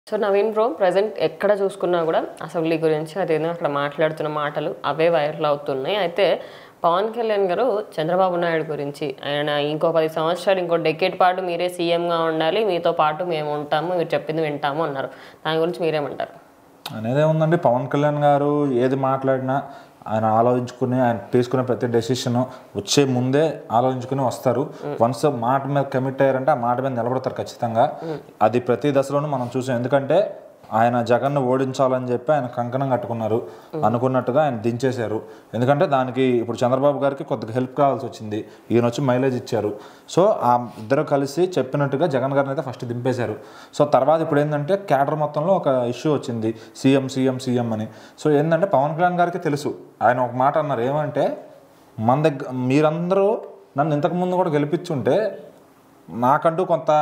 So Naveen bro present ఎక్కడ చూసుకున్నా కూడా అసెంబ్లీ గురించి అదేదో అక్కడ మాట్లాడుతున్న మాటలు అవే వైరల్ అవుతున్నాయి అయితే పవన్ కళ్యాణ్ గారు చంద్రబాబు నాయుడు గురించి ఆయన ఇంకో పది సంవత్సరాలు ఇంకో డెకేట్ పాటు మీరే సీఎంగా ఉండాలి మీతో పాటు మేము ఉంటాము మీరు చెప్పింది వింటాము అన్నారు దాని గురించి మీరేమంటారు అనేది ఏముందండి పవన్ కళ్యాణ్ గారు ఏది మాట్లాడినా ఆయన ఆలోచించుకుని ఆయన తీసుకునే ప్రతి డెసిషన్ వచ్చే ముందే ఆలోచించుకుని వస్తారు వన్స్ మాట మీద కమిట్ అయ్యారంటే ఆ మాట మీద నిలబడతారు ఖచ్చితంగా అది ప్రతి దశలోనూ మనం చూసాం ఎందుకంటే ఆయన జగన్ను ఓడించాలని చెప్పి ఆయన కంకణం కట్టుకున్నారు అనుకున్నట్టుగా ఆయన దించేశారు ఎందుకంటే దానికి ఇప్పుడు చంద్రబాబు గారికి కొద్దిగా హెల్ప్ కావాల్సి వచ్చింది ఈయన వచ్చి మైలేజ్ ఇచ్చారు సో ఆ ఇద్దరు కలిసి చెప్పినట్టుగా జగన్ గారిని అయితే ఫస్ట్ దింపేశారు సో తర్వాత ఇప్పుడు ఏంటంటే క్యాడర్ మొత్తంలో ఒక ఇష్యూ వచ్చింది సీఎం సీఎం సీఎం అని సో ఏంటంటే పవన్ కళ్యాణ్ గారికి తెలుసు ఆయన ఒక మాట అన్నారు ఏమంటే మన దగ్గర మీరందరూ నన్ను ఇంతకుముందు కూడా గెలిపించుంటే నాకంటూ కొంత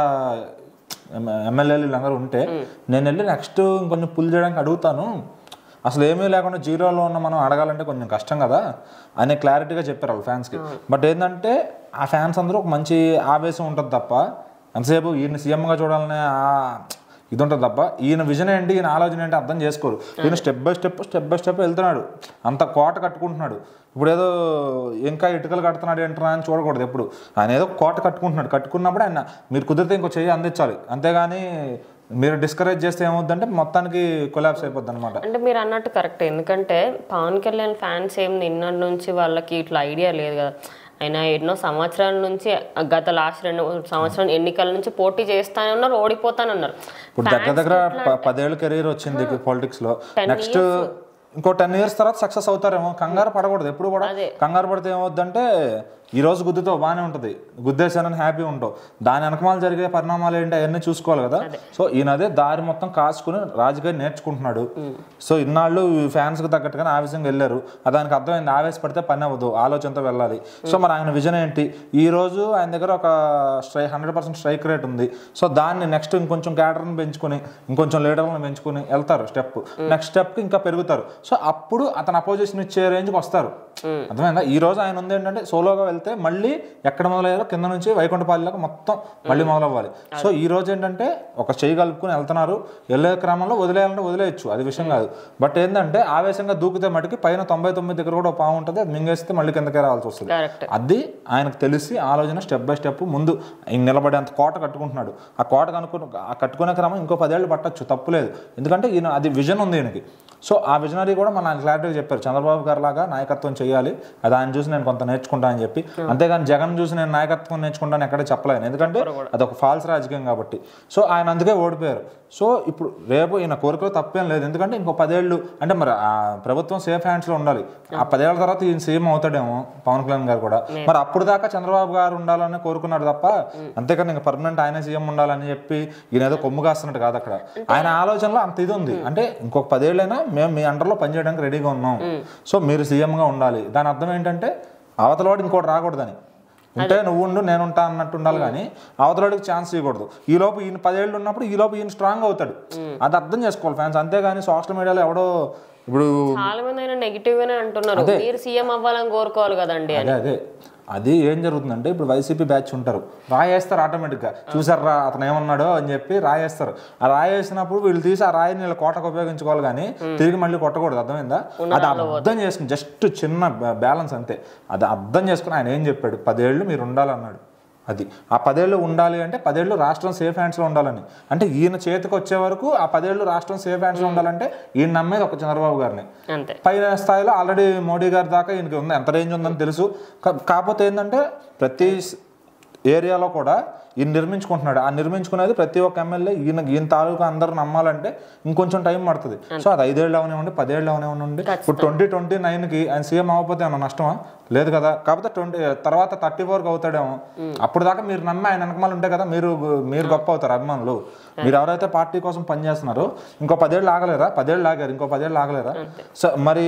ఎమ్- ఎమ్మెల్యేలు వీళ్ళందరూ ఉంటే నేను వెళ్ళి నెక్స్ట్ ఇంకొంచెం పుల్ చేయడానికి అడుగుతాను అసలు ఏమీ లేకుండా జీరోలో ఉన్న మనం అడగాలంటే కొంచెం కష్టం కదా అనే క్లారిటీగా చెప్పారు వాళ్ళ ఫ్యాన్స్కి బట్ ఏంటంటే ఆ ఫ్యాన్స్ అందరూ ఒక మంచి ఆవేశం ఉంటుంది తప్ప ఎంతసేపు ఈయన సీఎంగా చూడాలనే ఆ ఇది ఉంటుంది తప్ప ఈయన విజన్ ఏంటి ఈయన ఆలోచన ఏంటి అర్థం చేసుకోరు ఈయన step by step step by step వెళ్తున్నాడు అంత కోట కట్టుకుంటున్నాడు ఇప్పుడు ఏదో ఇంకా ఇటుకలు కడుతున్నాడు ఏంటరా అని చూడకూడదు ఎప్పుడు ఆయన ఏదో కోట కట్టుకుంటున్నాడు కట్టుకున్నప్పుడు ఆయన మీరు కుదిరితే ఇంకో చెయ్యి అందించాలి అంతేగాని మీరు డిస్కరేజ్ చేస్తే ఏమవుద్దంటే మొత్తానికి కొలాబ్స్ అయిపోద్ది అనమాట అంటే మీరు అన్నట్టు కరెక్ట్ ఎందుకంటే పవన్ కళ్యాణ్ ఫ్యాన్స్ ఏం నిన్నటి నుంచి వాళ్ళకి ఇట్లా ఐడియా లేదు కదా ఆయన ఎన్నో సంవత్సరాల నుంచి గత లాస్ట్ రెండు సంవత్సరాల ఎన్నికల నుంచి పోటీ చేస్తానే ఉన్నారు ఓడిపోతానన్నారు ఇప్పుడు దగ్గర దగ్గర ప- పదేళ్ళ కెరీర్ వచ్చింది పాలిటిక్స్ లో నెక్స్ట్ ఇంకో టెన్ ఇయర్స్ తర్వాత సక్సెస్ అవుతారేమో కంగారు పడకూడదు ఎప్పుడు కూడా కంగారు పడితే ఏమవుద్దంటే ఈ రోజు గుద్దుతో బాగానే ఉంటుంది గుద్దేశానని హ్యాపీ ఉంటావు దాని వెనకమాల జరిగే పరిణామాలు ఏంటి అవన్నీ చూసుకోవాలి కదా సో ఈయన అదే దారి మొత్తం కాసుకుని రాజకీయం నేర్చుకుంటున్నాడు సో ఇన్నాళ్ళు ఫ్యాన్స్కి తగ్గట్టుగానే ఆవేశంగా వెళ్ళారు ఆ దానికి అర్థమైంది ఆవేశపడితే పని అవ్వదు ఆలోచనతో వెళ్ళాలి సో మరి ఆయన విజన్ ఏంటి ఈ రోజు ఆయన దగ్గర ఒక స్ట్రై హండ్రెడ్ పర్సెంట్ స్ట్రైక్ రేట్ ఉంది సో దాన్ని నెక్స్ట్ ఇంకొంచెం క్యాడర్ని పెంచుకొని ఇంకొంచెం లీడర్లను పెంచుకొని వెళ్తారు స్టెప్ నెక్స్ట్ స్టెప్కి ఇంకా పెరుగుతారు సో అప్పుడు అతను అపోజిషన్ ఇచ్చే రేంజ్కి వస్తారు అర్థమైందా ఈ రోజు ఆయన ఉంది ఏంటంటే సోలోగా వెళ్తే మళ్ళీ ఎక్కడ మొదలయ్యారో కింద నుంచి వైకుంఠపాలిలోకి మొత్తం మళ్ళీ మొదలవ్వాలి సో ఈ రోజు ఏంటంటే ఒక చేయి కలుపుకొని వెళ్తున్నారు వెళ్ళే క్రమంలో వదిలేయాలంటే వదిలేయచ్చు అది విషయం కాదు బట్ ఏంటంటే ఆవేశంగా దూకితే మటుకి పైన తొంభై తొమ్మిది దగ్గర కూడా ఒక పాము ఉంటుంది అది మింగేస్తే మళ్ళీ కిందకే రావాల్సి వస్తుంది కరెక్ట్ అది ఆయనకు తెలిసి ఆలోచన స్టెప్ బై స్టెప్ ముందు ఆయన నిలబడేంత కోట కట్టుకుంటున్నాడు ఆ కోట కనుక్కుని ఆ కట్టుకునే క్రమం ఇంకో పదేళ్ళు పట్టచ్చు తప్పులేదు ఎందుకంటే ఈయన అది విజన్ ఉంది ఈయనకి సో ఆ విజనరీ కూడా మన ఆయన క్లారిటీగా చెప్పారు చంద్రబాబు గారు లాగా నాయకత్వం చేయాలి అది ఆయన చూసి నేను కొంత నేర్చుకుంటా అని చెప్పి అంతేగాని జగన్ చూసి నేను నాయకత్వం నేర్చుకుంటాను ఎక్కడ చెప్పలేను ఎందుకంటే అది ఒక ఫాల్స్ రాజకీయం కాబట్టి సో ఆయన అందుకే ఓడిపోయారు సో ఇప్పుడు రేపు ఈయన కోరికలో తప్పేం లేదు ఎందుకంటే ఇంకో పదేళ్ళు అంటే మరి ఆ ప్రభుత్వం సేఫ్ హ్యాండ్స్లో ఉండాలి ఆ పదేళ్ల తర్వాత ఈయన సీఎం అవుతాడేమో పవన్ కళ్యాణ్ గారు కూడా మరి అప్పుడు దాకా చంద్రబాబు గారు ఉండాలని కోరుకున్నాడు తప్ప అంతేకాని ఇంకా పర్మనెంట్ ఆయన సీఎం ఉండాలని చెప్పి ఈయన ఏదో కొమ్ము కాస్తున్నట్టు కాదు అక్కడ ఆయన ఆలోచనలో అంత ఇది ఉంది అంటే ఇంకొక పదేళ్ళైనా మేము మీ అండర్లో పనిచేయడానికి రెడీగా ఉన్నాం సో మీరు సీఎంగా ఉండాలి దాని అర్థం ఏంటంటే అవతలవాడు ఇంకోటి రాకూడదని ఉంటే నువ్వు ఉండు నేను ఉంటా అన్నట్టు ఉండాలి కానీ అవతలవాడికి ఛాన్స్ ఇవ్వకూడదు ఈ లోపు ఈయన పదేళ్ళు ఉన్నప్పుడు ఈ లోపు ఈయన స్ట్రాంగ్ అవుతాడు అది అర్థం చేసుకోవాలి ఫ్యాన్స్ అంతేగాని సోషల్ మీడియాలో ఎవడో ఇప్పుడు చాలా మంది అయినా నెగిటివ్ గానే అంటున్నారు మీరు సీఎం అవ్వాలని కోరుకోవాలి కదండి అని అదే అదే అది ఏం జరుగుతుందంటే ఇప్పుడు వైసీపీ బ్యాచ్ ఉంటారు రాయేస్తారు ఆటోమేటిక్గా చూసారా అతను ఏమన్నాడో అని చెప్పి రాయేస్తారు ఆ రాయేసినప్పుడు వీళ్ళు తీసి ఆ రాయిని వీళ్ళ కోటకు ఉపయోగించుకోవాలి కానీ తిరిగి మళ్ళీ కొట్టకూడదు అర్థమైందా అది అర్థం చేసుకుని జస్ట్ చిన్న బ్యాలెన్స్ అంతే అది అర్థం చేసుకుని ఆయన ఏం చెప్పాడు పదేళ్ళు మీరు ఉండాలన్నాడు అది ఆ పదేళ్ళు ఉండాలి అంటే పదేళ్ళు రాష్ట్రం సేఫ్ హ్యాండ్స్లో ఉండాలని అంటే ఈయన చేతికి వచ్చే వరకు ఆ పదేళ్ళు రాష్ట్రం సేఫ్ హ్యాండ్స్లో ఉండాలంటే ఈయన నమ్మేది ఒక చంద్రబాబు గారిని అంతే పైన స్థాయిలో ఆల్రెడీ మోడీ గారి దాకా ఈయనకి ఉంది ఎంత రేంజ్ ఉందని తెలుసు కా- కాకపోతే ఏంటంటే ప్రతి స్- ఏరియాలో కూడా ఈయన నిర్మించుకుంటున్నాడు ఆ నిర్మించుకునేది ప్రతి ఒక్క ఎమ్మెల్యే ఈయన ఈయన తాలూకా అందరూ నమ్మాలంటే ఇంకొంచెం టైం పడుతుంది సో అది ఐదేళ్ళు అవనివ్వండి పదేళ్ళు అవనివ్వండి ఇప్పుడు ట్వంటీ ట్వంటీ నైన్కి ఆయన సీఎం అవ్వకపోతే ఏమన్నా నష్టమా లేదు కదా కాకపోతే ట్వంటీ తర్వాత థర్టీ ఫోర్కి అవుతాడేమో అప్పుడు దాకా మీరు నమ్మి ఆయన వెనకమాల ఉంటే కదా మీరు మీరు గొప్ప అవుతారు అభిమానులు మీరు ఎవరైతే పార్టీ కోసం పనిచేస్తున్నారో ఇంకో పదేళ్ళు ఆగలేరా పదేళ్ళు ఆగారు ఇంకో పదేళ్ళు ఆగలేరా సో మరి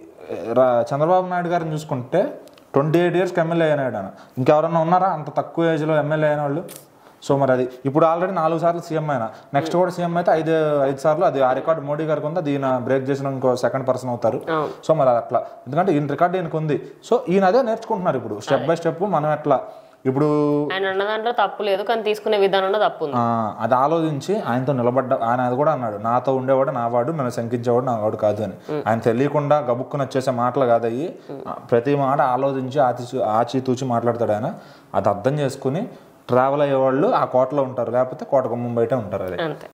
రా- చంద్రబాబు నాయుడు గారిని చూసుకుంటే ట్వంటీ ఎయిట్ ఇయర్స్కి ఎమ్మెల్యే అయినాడు ఆయన ఇంకెవరన్నా ఉన్నారా అంత తక్కువ ఏజ్లో ఎమ్మెల్యే అయిన వాళ్ళు సో మరి అది ఇప్పుడు ఆల్రెడీ నాలుగు సార్లు సీఎం అయినా నెక్స్ట్ కూడా సీఎం అయితే ఐదు ఐదు సార్లు అది ఆ రికార్డు మోడీ గారికి ఉంది అది ఈయన బ్రేక్ చేసిన ఇంకో సెకండ్ పర్సన్ అవుతారు అవును. సో మరి అది అట్లా ఎందుకంటే ఈయన రికార్డు ఈయనకు ఉంది సో ఈయన అదే నేర్చుకుంటున్నారు ఇప్పుడు స్టెప్ బై స్టెప్ మనం ఎట్లా ఇప్పుడు ఆయన అన్న దాంట్లో తప్పు లేదు కానీ తీసుకునే విధానంలో తప్పు ఉంది ఆ, అది ఆలోచించి ఆయనతో నిలబడ్డ ఆయన అది కూడా అన్నాడు నాతో ఉండేవాడు నా వాడు నన్ను శంకించేవాడు నా వాడు కాదు అని ఆయన తెలియకుండా గబుక్కుని వచ్చేసే మాటలు కాదయ్యి ఆ, ప్రతి మాట ఆలోచించి ఆచి ఆచితూచి మాట్లాడతాడు ఆయన అది అర్థం చేసుకుని ట్రావెల్ అయ్యేవాళ్ళు ఆ కోటలో ఉంటారు లేకపోతే కోట గుమ్మం బయట ఉంటారు అది అంతే